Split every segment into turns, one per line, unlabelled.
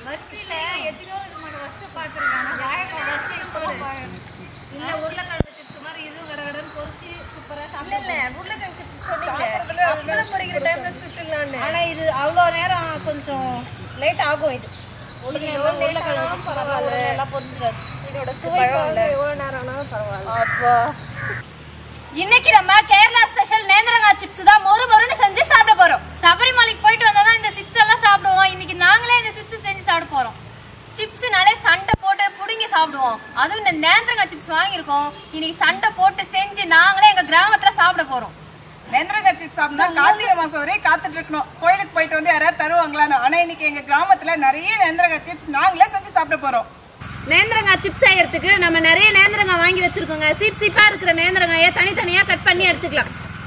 வரிசையில எத்தனையோ விதமான வருஷம் பார்த்துருக்கேன் ஆனால் வாழைக்காய் வரிசை இப்போ இல்ல உருளைக்கிழங்கு சிப்ஸ் மாதிரி இதுவும் கடை கடைன்னு பொரிச்சு சூப்பரா
இல்ல இல்ல உருளைக்கிழங்கு சிப்ஸ் சொன்னீங்க அப்பளம் பொரிக்கிற டைம்ல சுட்டுங்களான்னு
ஆனா இது அவ்வளோ நேரம் கொஞ்சம் லேட் ஆகும் இது
உருளைக்கிழங்கு பரவாயில்ல
எல்லாம் பொரிஞ்சிடாது
இதோட சுவை எவ்வளவு நேரம் ஆனாலும் பரவாயில்ல
அப்போ
இன்னைக்கு நம்ம கேரளா ஸ்பெஷல் நேந்திரங்காய் சிப்ஸ் தான் மொறு மொறுன்னு செஞ்சு சாப்பிட போறோம் சபரிமலைக்கு போயிட்டு வந்தா தான் இந்த சிப்ஸ் எல்லாம் சாப்பிடுவோம் இன்னைக்கு நாங்களே இந்த சிப்ஸ் செஞ்சு சாப்பிட போறோம் சிப்ஸ்னாலே சண்டை போட்டு புடுங்கி சாப்பிடுவோம் அதுவும் இந்த நேந்திரங்காய் சிப்ஸ் வாங்கியிருக்கோம் இன்னைக்கு சண்டை போட்டு செஞ்சு நாங்களே எங்க கிராமத்துல சாப்பிட போறோம்
நேந்திரங்காய் சிப்ஸ் சாப்பிட்டா கார்த்திகை மாசம் வரையும் காத்துட்டு இருக்கணும் கோயிலுக்கு போயிட்டு வந்து யாராவது தருவாங்களான்னு ஆனா இன்னைக்கு எங்க கிராமத்துல நிறைய நேந்திரங்காய் சிப்ஸ் நாங்களே செஞ்சு சாப்பிட போறோம்
நேந்திரங்காய் சிப்ஸ் செய்யறதுக்கு நம்ம நிறைய நேந்திரங்காய் வாங்கி வச்சிருக்கோங்க சீப் சீப்பா இருக்கிற நேந்திரங்காயை தனித்தனியா கட் பண்ணி எடுத்துக்கலாம்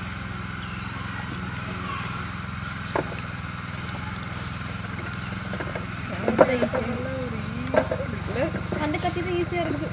அந்த கட்டி தான் ஈஸியா இருக்குது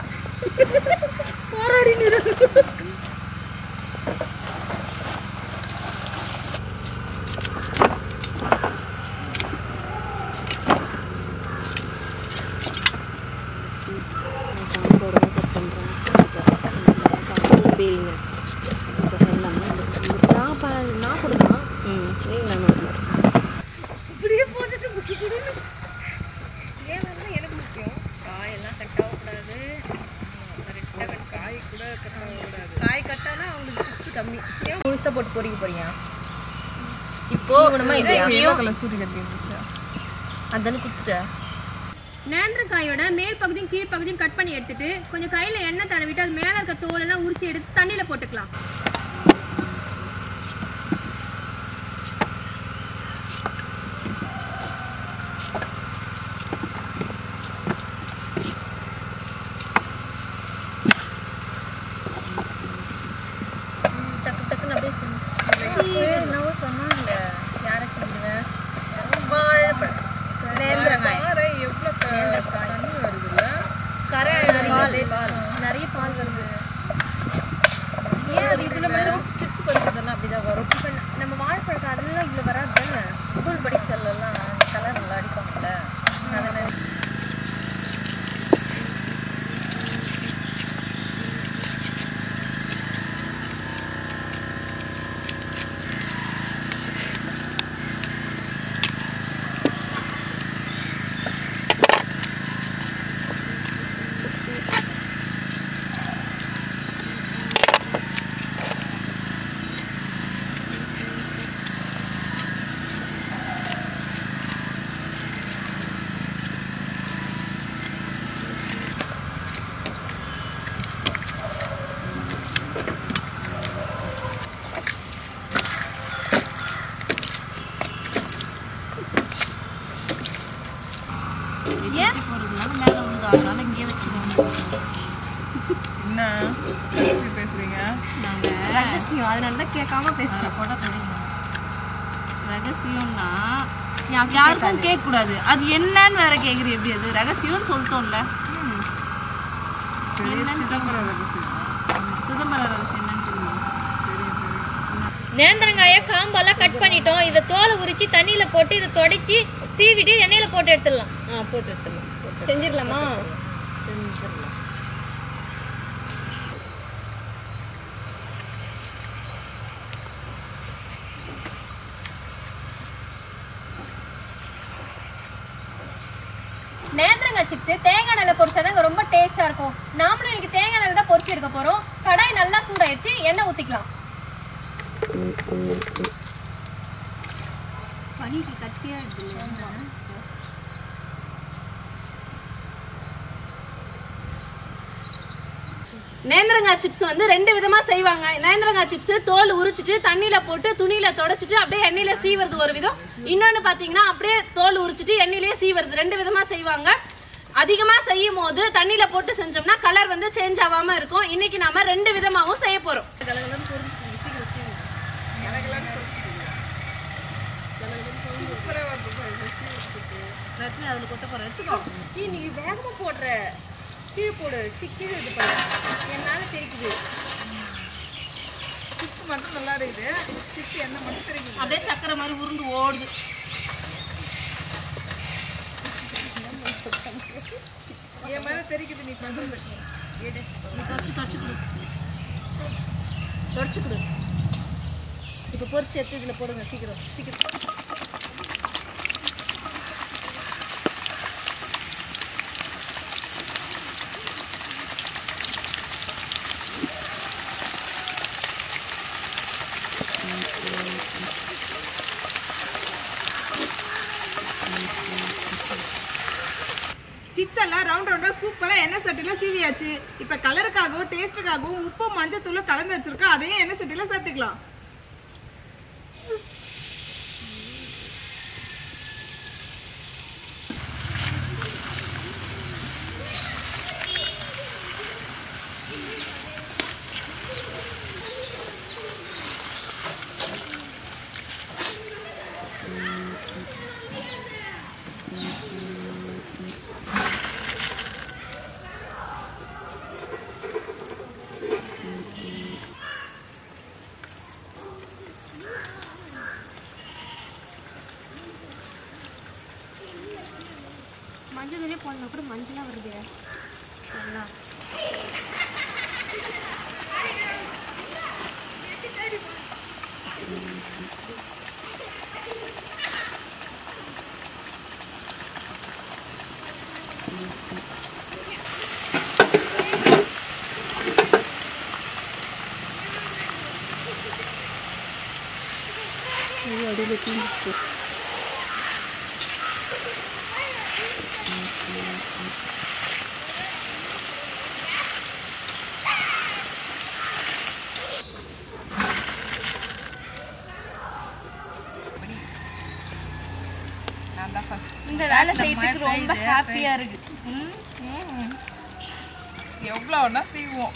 இப்படியே போட்டுட்டு முக்கி கொடுன்னு ஏன் வந்து எனக்கு முக்கியம் காயெல்லாம் கட்டாகக்கூடாது காய் கூட கட்டாகக்கூடாது காய் கட்டானா அவங்களுக்கு சிப்ஸ் கம்மி ஏன் முழுசா போட்டு பொறிக்க போறியா இப்போ உணமா இல்லையா அதானே குத்துட்ட
நேந்திரக்காயோட மேல் பகுதியும் கீழ் பகுதியும் கட் பண்ணி எடுத்துட்டு கொஞ்சம் கையில எண்ணெய் தடவிட்டு அது மேல இருக்க தோல் எல்லாம் உரிச்சு எடுத்து தண்ணியில போட்டுக்கலாம்
டக்கு டக்குன்னு அப்படியே சீவு என்னவோ சொன்னாங்க யாரை சீவுங்க வாழைப்பழம் நேந்திரங்காய் நேந்திரக்காய் கரை நிறைய நிறைய பால் வருது ஏன் அது இதுல மட்டும் சிப்ஸ் பொரிக்கிறதெல்லாம் அப்படிதான் வரும் இப்போ நம்ம வாழைப்பழம் அதெல்லாம் இதுல வராது தானே ஸ்கூல் படிக்க செல்லாம் கலர் நல்லா அடிப்பாங்கல்ல அதெல்லாம்
என்ன பேசி பேசுறீங்க
ரகசியம் அதனால தான் கேட்காம பேசுறேன்
ரகசியம்னா யா- யாருக்கும் கேட்க கூடாது அது என்னன்னு வேற கேக்குறது எப்படி அது ரகசியம்னு சொல்லிட்டோம்ல என்னன்னு
சிதம்பரம் ரகசியம்
சிதம்பர ரகசியம் என்னன்னு சொல்லுங்க
நேந்திரங்காயை காம்பெல்லாம் கட் பண்ணிட்டோம் இதை தோலை உரிச்சு தண்ணியில போட்டு இதை தொடச்சி சீவிட்டு எண்ணெயில போட்டு எடுத்துடலாம்
ஆ போட்டு எடுத்துடலாம்
செஞ்சிடலாமா நேந்திரங்காய் சிப்ஸ் தேங்காய் எண்ணெயில் பொரிச்சாதாங்க ரொம்ப டேஸ்டா இருக்கும் நாமளும் இன்னைக்கு தேங்காய் எண்ணெயில் தான் பொரிச்சு எடுக்க போறோம் கடாய் நல்லா சூடாயிடுச்சு எண்ணெய் ஊத்திக்கலாம் பனிக்கு கட்டியா இருக்கு நேந்திரங்காய் சிப்ஸ் வந்து ரெண்டு விதமா செய்வாங்க நேந்திரங்காய் சிப்ஸ் தோல் உரிச்சிட்டு தண்ணியில போட்டு துணியில தொடச்சிட்டு அப்படியே எண்ணெயில சீவுறது ஒரு விதம் இன்னொன்னு பாத்தீங்கன்னா அப்படியே தோல் உரிச்சிட்டு எண்ணெயிலே சீவுறது ரெண்டு விதமா செய்வாங்க அதிகமா செய்யும் போது தண்ணியில போட்டு செஞ்சோம்னா கலர் வந்து சேஞ்ச் ஆகாம இருக்கும் இன்னைக்கு நாம ரெண்டு விதமாவும் செய்ய போறோம்
ரத்னா அதில் கொட்ட போகிற எடுத்துக்கோ நீ நீ வேகமாக போடுற கீழே போடு சி, கீழே இது பண்ணு என்னால் தெரிக்குது
சிப்ஸ் மட்டும் நல்லா இருக்குது சிப்ஸ் என்ன மட்டும் தெரியுது
அப்படியே சக்கரை மாதிரி உருண்டு ஓடுது
என் மேல தெரிக்குது நீ பண்றது
தொடச்சு தொடச்சு கொடு தொடச்சு கொடு இப்போ பொரிச்சு எடுத்து இதில் போடுங்க சீக்கிரம் சீக்கிரம்
சிப்ஸ் எல்லாம் ரவுண்ட் ரவுண்டா சூப்பரா எண்ணெய் சட்டில சீவியாச்சு இப்ப கலருக்காகவும் டேஸ்ட்டுக்காகவும் உப்பு மஞ்சத்தூளும் கலந்து வச்சிருக்கோம் அதையும் எண்ணெய் சட்டில சேர்த்துக்கலாம்
மஞ்சள் தூளே போடணும் கூட மஞ்சளாக வருது நல்லா
நான் தான் ஃபர்ஸ்ட்
இந்த வேலை செய்யறதுக்கு ரொம்ப ஹாப்பியாக இருக்கு
எவ்வளோ ஒன்றா செய்வோம்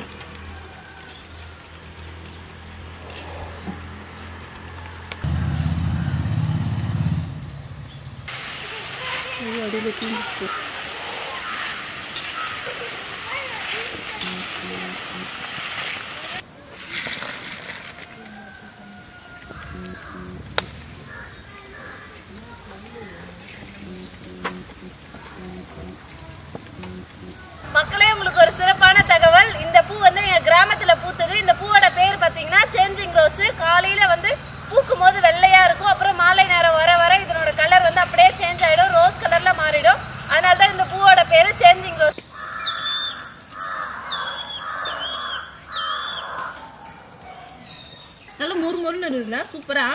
மக்களே உங்களுக்கு ஒரு சிறப்பான தகவல் இந்த பூ வந்து எங்க கிராமத்துல பூத்தது இந்த பூவோட பேர் பாத்தீங்கன்னா சேஞ்சிங் ரோஸ் காலையில வந்து பூக்கும் போது வெள்ளையா இருக்கும் அப்புறம் மாலை நேரம் வர வர இதனோட கலர் வந்து அப்படியே சேஞ்ச் ஆயிடும் ரோஸ் கலர்ல மாறிடும் அதனால தான் இந்த பூவோட பேரு சேஞ்சிங் ரோஸ்
நல்ல மொறு மொறுன்னு இருக்குதுல சூப்பரா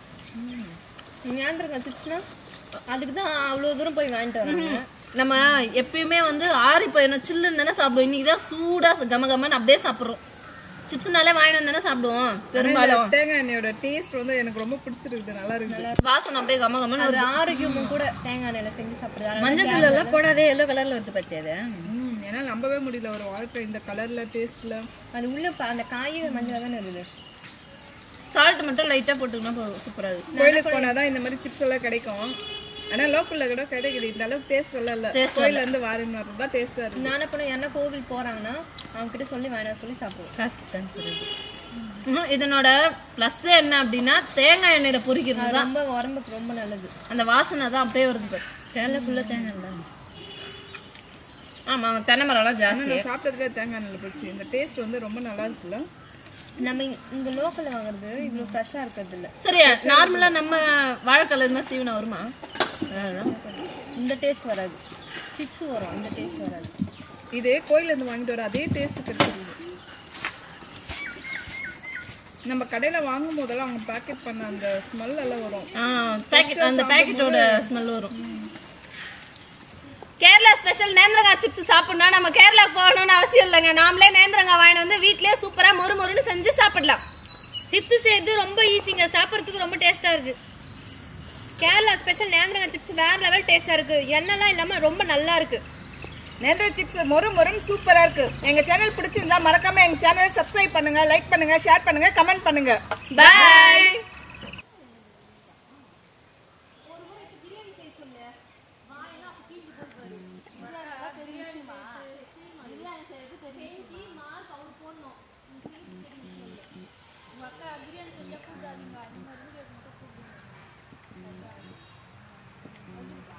ஞாபகம் சிப்ஸ்னா அதுக்கு தான் அவ்வளோ தூரம் போய் வாங்கிட்டு வராங்க நம்ம எப்பயுமே வந்து ஆறி போயிடணும் சில்லுன்னு தானே சாப்பிடுவோம் இன்னைக்கு தான் சூடாக கம கமன்னு அப்படியே சாப்பிட்றோம் சிப்ஸ்னாலே வாங்கிட்டு வந்து தானே சாப்பிடுவோம் பெரும்பாலும்
தேங்காய் எண்ணெயோட டேஸ்ட் வந்து எனக்கு ரொம்ப பிடிச்சிருக்கு நல்லா இருக்கு
வாசனை அப்படியே கம கமன்னு
அது
வருது.
ஆரோக்கியமும் கூட தேங்காய் எண்ணெயில செஞ்சு சாப்பிடுறது
மஞ்சள் தூள் எல்லாம் போடாதே எல்லோ கலர்ல வருது பத்தியாது
ம், ஏன்னா நம்பவே முடியல ஒரு வாழ்க்கை இந்த கலர்ல டேஸ்ட்ல
அது உள்ள ப- அந்த காய்கறி மஞ்சள் தானே இருக்குது
சால்ட் மட்டும் லைட்டா போட்டுக்கணும் போதும் சூப்பரா இருக்கு
கோயிலுக்கு போனாதான் இந்த மாதிரி சிப்ஸ் எல்லாம் கிடைக்கும் ஆனா லோக்கல்ல கூட கிடைக்குது இந்த அளவுக்கு டேஸ்ட் எல்லாம் இல்ல கோயில்ல இருந்து வாரின்னு வரது தான் டேஸ்டா இருக்கு
நான் பண்ண யாருன்னா கோவில் போறாங்கன்னா அவங்க கிட்ட சொல்லி வேணாம் சொல்லி சாப்பிடுவோம்
ம்ஹும். இதனோட ப்ளஸ் என்ன அப்படின்னா தேங்காய் எண்ணெயில பொரிக்கிறது
அது
தான்
ரொம்ப உடம்புக்கு ரொம்ப நல்லது
அந்த வாசனை தான் அப்படியே வருது பாரு தேங்காய் ஃபுல்லாக தேங்காய் தான் ஆமாம் தென்னை மரம்லாம் ஜாஸ்தி
நான் சாப்பிட்டதுக்கே தேங்காய் எண்ணெய் போச்சு இந்த டேஸ்ட் வந்து ரொம்ப நல்லா இருக்குல்ல
நம்ம இங்க- இங்க லோக்கல்ல வாங்குறது இவ்வளவு ஃப்ரெஷ்ஷா இருக்கிறது இல்ல
சரியா நார்மலாக நம்ம வாழைக்கால இருந்தால் சீவனம் வருமா அதான்.
இந்த டேஸ்ட் வராது சிப்ஸ் வரும் இந்த டேஸ்ட் வராது
இது கோயில்ல இருந்து வாங்கிட்டு வர அதே டேஸ்ட் கிடைக்குது நம்ம கடையில வாங்கும் போதெல்லாம் அவங்க பேக்கெட் பண்ண அந்த ஸ்மெல் எல்லாம் வரும்
ஆ பேக்கெட் அந்த பேக்கெட்டோட ஸ்மெல் வரும் கேரளா ஸ்பெஷல் நேந்திரங்காய் சிப்ஸ் சாப்பிட்னா நம்ம கேரளா போகணும்னு அவசியம் இல்லைங்க நாமளே நேந்திரங்காய் வாங்கிட்டு வந்து வீட்லயே சூப்பராக மொறு மொறுன்னு செஞ்சு சாப்பிடலாம்
சிப்ஸ் செய்யறது ரொம்ப ஈஸிங்க சாப்பிட்றதுக்கு ரொம்ப டேஸ்டா இருக்கு கேரளா ஸ்பெஷல் நேந்திரங்காய் சிப்ஸ் வேற லெவல் டேஸ்டா இருக்கு எண்ணெய்லாம் இல்லாம ரொம்ப நல்லா இருக்கு
நேந்திர சிப்ஸ் மொறு மொறுன்னு சூப்பரா இருக்கு எங்க சேனல் பிடிச்சிருந்தா மறக்காம எங்க சேனலை சப்ஸ்கிரைப் பண்ணுங்க லைக் பண்ணுங்க ஷேர் பண்ணுங்க கமெண்ட் பண்ணுங்க
பாய்
பிரியாணி செஞ்சா கூடாதீங்க அது மாதிரி